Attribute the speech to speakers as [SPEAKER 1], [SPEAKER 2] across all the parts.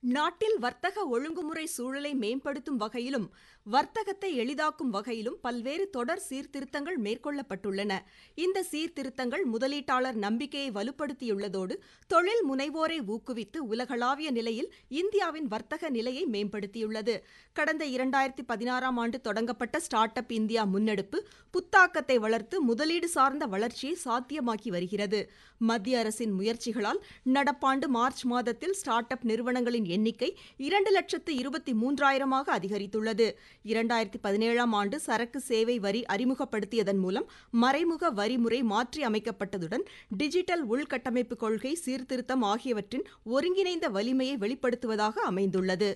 [SPEAKER 1] நாட்டில் வர்த்தக ஒழுங்குமுறை சூழலை மேம்படுத்தும் வகையிலும் வர்த்தகத்தை எளிதாக்கும் வகையிலும் பல்வேறு தொடர் சீர்திருத்தங்கள் மேற்கொள்ளப்பட்டுள்ளன இந்த சீர்திருத்தங்கள் முதலீட்டாளர் நம்பிக்கையை வலுப்படுத்தியுள்ளதோடு தொழில் முனைவோரை ஊக்குவித்து உலகளாவிய நிலையில் இந்தியாவின் வர்த்தக நிலையை மேம்படுத்தியுள்ளது கடந்த இரண்டாயிரத்தி பதினாறாம் ஆண்டு தொடங்கப்பட்ட ஸ்டார்ட் அப் இந்தியா முன்னெடுப்பு புத்தாக்கத்தை வளர்த்து முதலீடு சார்ந்த வளர்ச்சியை சாத்தியமாக்கி வருகிறது மத்திய அரசின் முயற்சிகளால் நடப்பாண்டு மார்ச் மாதத்தில் ஸ்டார்ட் அப் நிறுவனங்களின் எண்ணிக்கை இரண்டு லட்சத்து இருபத்தி மூன்றாயிரமாக அதிகரித்துள்ளது இரண்டாயிரத்தி பதினேழாம் ஆண்டு சரக்கு சேவை வரி அறிமுகப்படுத்தியதன் மூலம் மறைமுக வரி முறை மாற்றி அமைக்கப்பட்டதுடன் டிஜிட்டல் உள்கட்டமைப்பு கொள்கை சீர்திருத்தம் ஆகியவற்றின் ஒருங்கிணைந்த வலிமையை வெளிப்படுத்துவதாக அமைந்துள்ளது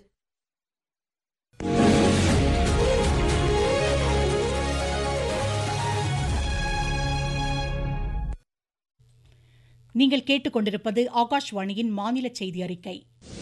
[SPEAKER 2] நீங்கள் கேட்டுக்கொண்டிருப்பது ஆகாஷ்வாணியின் மாநில செய்தி அறிக்கை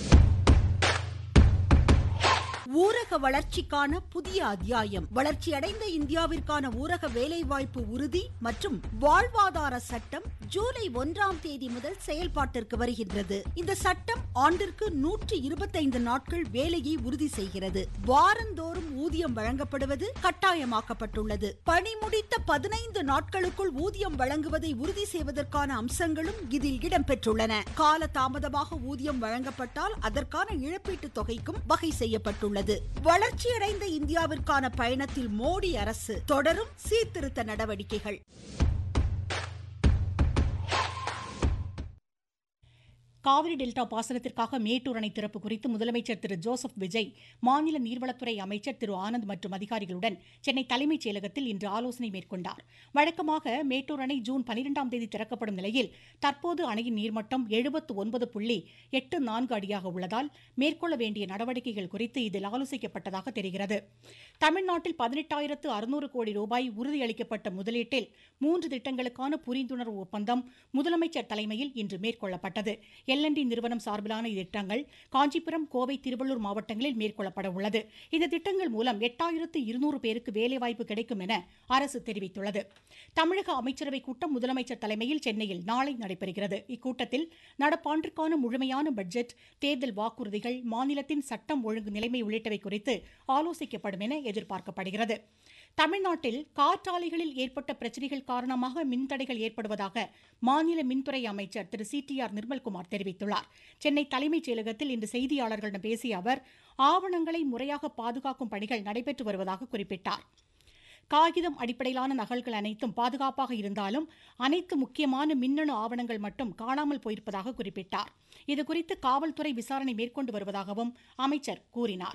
[SPEAKER 3] ஊரக வளர்ச்சிக்கான புதிய அத்தியாயம் வளர்ச்சியடைந்த இந்தியாவிற்கான ஊரக வேலைவாய்ப்பு உறுதி மற்றும் வாழ்வாதார சட்டம் ஜூலை ஒன்றாம் தேதி முதல் செயல்பாட்டிற்கு வருகின்றது இந்த சட்டம் ஆண்டிற்கு நூற்றி இருபத்தைந்து நாட்கள் வேலையை உறுதி செய்கிறது வாரந்தோறும் ஊதியம் வழங்கப்படுவது கட்டாயமாக்கப்பட்டுள்ளது பணி முடித்த பதினைந்து நாட்களுக்குள் ஊதியம் வழங்குவதை உறுதி செய்வதற்கான அம்சங்களும் இதில் இடம்பெற்றுள்ளன கால தாமதமாக ஊதியம் வழங்கப்பட்டால் அதற்கான இழப்பீட்டுத் தொகைக்கும் வகை செய்யப்பட்டுள்ளது உள்ளது வளர்ச்சியடைந்த இந்தியாவிற்கான பயணத்தில் மோடி அரசு தொடரும் சீர்திருத்த நடவடிக்கைகள்
[SPEAKER 2] காவிரி டெல்டா பாசனத்திற்காக மேட்டூர் அணை திறப்பு குறித்து முதலமைச்சர் திரு ஜோசப் விஜய் மாநில நீர்வளத்துறை அமைச்சர் திரு ஆனந்த் மற்றும் அதிகாரிகளுடன் சென்னை தலைமைச் செயலகத்தில் இன்று ஆலோசனை மேற்கொண்டார் வழக்கமாக மேட்டூர் அணை ஜூன் பனிரெண்டாம் தேதி திறக்கப்படும் நிலையில் தற்போது அணையின் நீர்மட்டம் எழுபத்து ஒன்பது புள்ளி எட்டு நான்கு அடியாக உள்ளதால் மேற்கொள்ள வேண்டிய நடவடிக்கைகள் குறித்து இதில் ஆலோசிக்கப்பட்டதாக தெரிகிறது தமிழ்நாட்டில் பதினெட்டாயிரத்து அறுநூறு கோடி ரூபாய் உறுதியளிக்கப்பட்ட முதலீட்டில் மூன்று திட்டங்களுக்கான புரிந்துணர்வு ஒப்பந்தம் முதலமைச்சர் தலைமையில் இன்று மேற்கொள்ளப்பட்டது எல்என்டி நிறுவனம் சார்பிலான திட்டங்கள் காஞ்சிபுரம் கோவை திருவள்ளூர் மாவட்டங்களில் மேற்கொள்ளப்பட உள்ளது இந்த திட்டங்கள் மூலம் எட்டாயிரத்து இருநூறு பேருக்கு வேலைவாய்ப்பு கிடைக்கும் என அரசு தெரிவித்துள்ளது தமிழக அமைச்சரவைக் கூட்டம் முதலமைச்சர் தலைமையில் சென்னையில் நாளை நடைபெறுகிறது இக்கூட்டத்தில் நடப்பாண்டிற்கான முழுமையான பட்ஜெட் தேர்தல் வாக்குறுதிகள் மாநிலத்தின் சட்டம் ஒழுங்கு நிலைமை உள்ளிட்டவை குறித்து ஆலோசிக்கப்படும் என எதிர்பார்க்கப்படுகிறது தமிழ்நாட்டில் காற்றாலைகளில் ஏற்பட்ட பிரச்சினைகள் காரணமாக மின்தடைகள் ஏற்படுவதாக மாநில மின்துறை அமைச்சர் திரு சி டி ஆர் நிர்மல்குமார் தெரிவித்துள்ளார் சென்னை தலைமைச் செயலகத்தில் இன்று செய்தியாளர்களிடம் பேசிய அவர் ஆவணங்களை முறையாக பாதுகாக்கும் பணிகள் நடைபெற்று வருவதாக குறிப்பிட்டார் காகிதம் அடிப்படையிலான நகல்கள் அனைத்தும் பாதுகாப்பாக இருந்தாலும் அனைத்து முக்கியமான மின்னணு ஆவணங்கள் மட்டும் காணாமல் போயிருப்பதாக குறிப்பிட்டார் இதுகுறித்து காவல்துறை விசாரணை மேற்கொண்டு வருவதாகவும் அமைச்சர் கூறினார்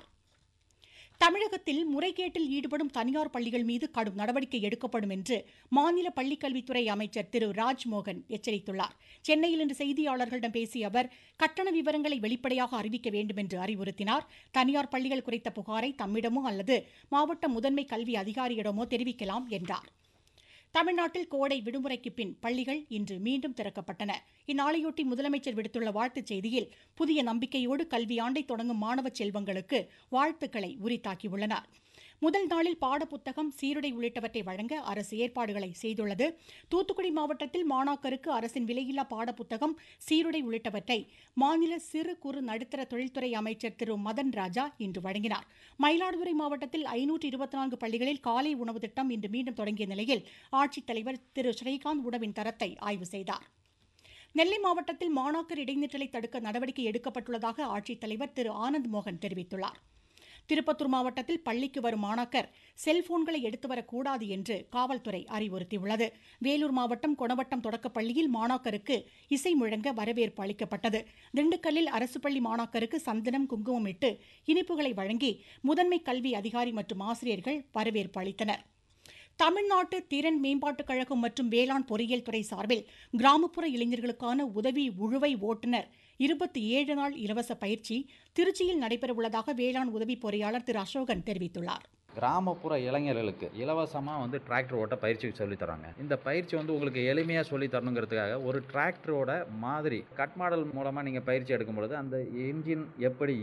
[SPEAKER 2] தமிழகத்தில் முறைகேட்டில் ஈடுபடும் தனியார் பள்ளிகள் மீது கடும் நடவடிக்கை எடுக்கப்படும் என்று மாநில பள்ளிக்கல்வித்துறை அமைச்சர் திரு ராஜ்மோகன் எச்சரித்துள்ளார் சென்னையில் இன்று செய்தியாளர்களிடம் பேசிய அவர் கட்டண விவரங்களை வெளிப்படையாக அறிவிக்க வேண்டும் என்று அறிவுறுத்தினார் தனியார் பள்ளிகள் குறித்த புகாரை தம்மிடமோ அல்லது மாவட்ட முதன்மை கல்வி அதிகாரியிடமோ தெரிவிக்கலாம் என்றார் தமிழ்நாட்டில் கோடை விடுமுறைக்கு பின் பள்ளிகள் இன்று மீண்டும் திறக்கப்பட்டன இந்நாளையொட்டி முதலமைச்சர் விடுத்துள்ள வாழ்த்துச் செய்தியில் புதிய நம்பிக்கையோடு கல்வியாண்டை தொடங்கும் மாணவ செல்வங்களுக்கு வாழ்த்துக்களை உரித்தாக்கியுள்ளனர் முதல் நாளில் பாடப்புத்தகம் சீருடை உள்ளிட்டவற்றை வழங்க அரசு ஏற்பாடுகளை செய்துள்ளது தூத்துக்குடி மாவட்டத்தில் மாணாக்கருக்கு அரசின் விலையில்லா பாடப்புத்தகம் சீருடை உள்ளிட்டவற்றை மாநில சிறு குறு நடுத்தர தொழில்துறை அமைச்சர் திரு மதன் ராஜா இன்று வழங்கினார் மயிலாடுதுறை மாவட்டத்தில் ஐநூற்று இருபத்தி நான்கு பள்ளிகளில் காலை உணவு திட்டம் இன்று மீண்டும் தொடங்கிய நிலையில் ஆட்சித்தலைவர் திரு ஸ்ரீகாந்த் உணவின் தரத்தை ஆய்வு செய்தார் நெல்லை மாவட்டத்தில் மாணாக்கர் இடைநிற்றலை தடுக்க நடவடிக்கை எடுக்கப்பட்டுள்ளதாக ஆட்சித்தலைவர் திரு ஆனந்த் மோகன் தெரிவித்துள்ளார் திருப்பத்தூர் மாவட்டத்தில் பள்ளிக்கு வரும் மாணாக்கர் செல்போன்களை எடுத்து வரக்கூடாது என்று காவல்துறை அறிவுறுத்தியுள்ளது வேலூர் மாவட்டம் கொணவட்டம் தொடக்கப்பள்ளியில் மாணாக்கருக்கு இசை முழங்க வரவேற்பு அளிக்கப்பட்டது திண்டுக்கல்லில் அரசு பள்ளி மாணாக்கருக்கு சந்தனம் குங்குமம் இட்டு இனிப்புகளை வழங்கி முதன்மை கல்வி அதிகாரி மற்றும் ஆசிரியர்கள் வரவேற்பு அளித்தனர் தமிழ்நாட்டு திறன் மேம்பாட்டுக் கழகம் மற்றும் வேளாண் பொறியியல் துறை சார்பில் கிராமப்புற இளைஞர்களுக்கான உதவி உழுவை ஓட்டுநர் இருபத்தி ஏழு நாள் இலவச பயிற்சி திருச்சியில் நடைபெறவுள்ளதாக வேளாண் உதவி பொறியாளர் திரு அசோகன் தெரிவித்துள்ளார்
[SPEAKER 4] கிராமப்புற இளைஞர்களுக்கு இலவசமாக வந்து டிராக்டர் ஓட்ட பயிற்சி சொல்லி தராங்க இந்த பயிற்சி வந்து உங்களுக்கு எளிமையாக சொல்லி தரணுங்கிறதுக்காக ஒரு டிராக்டரோட மாதிரி கட் மாடல் மூலமாக நீங்கள் பயிற்சி எடுக்கும் பொழுது அந்த இன்ஜின் எப்படி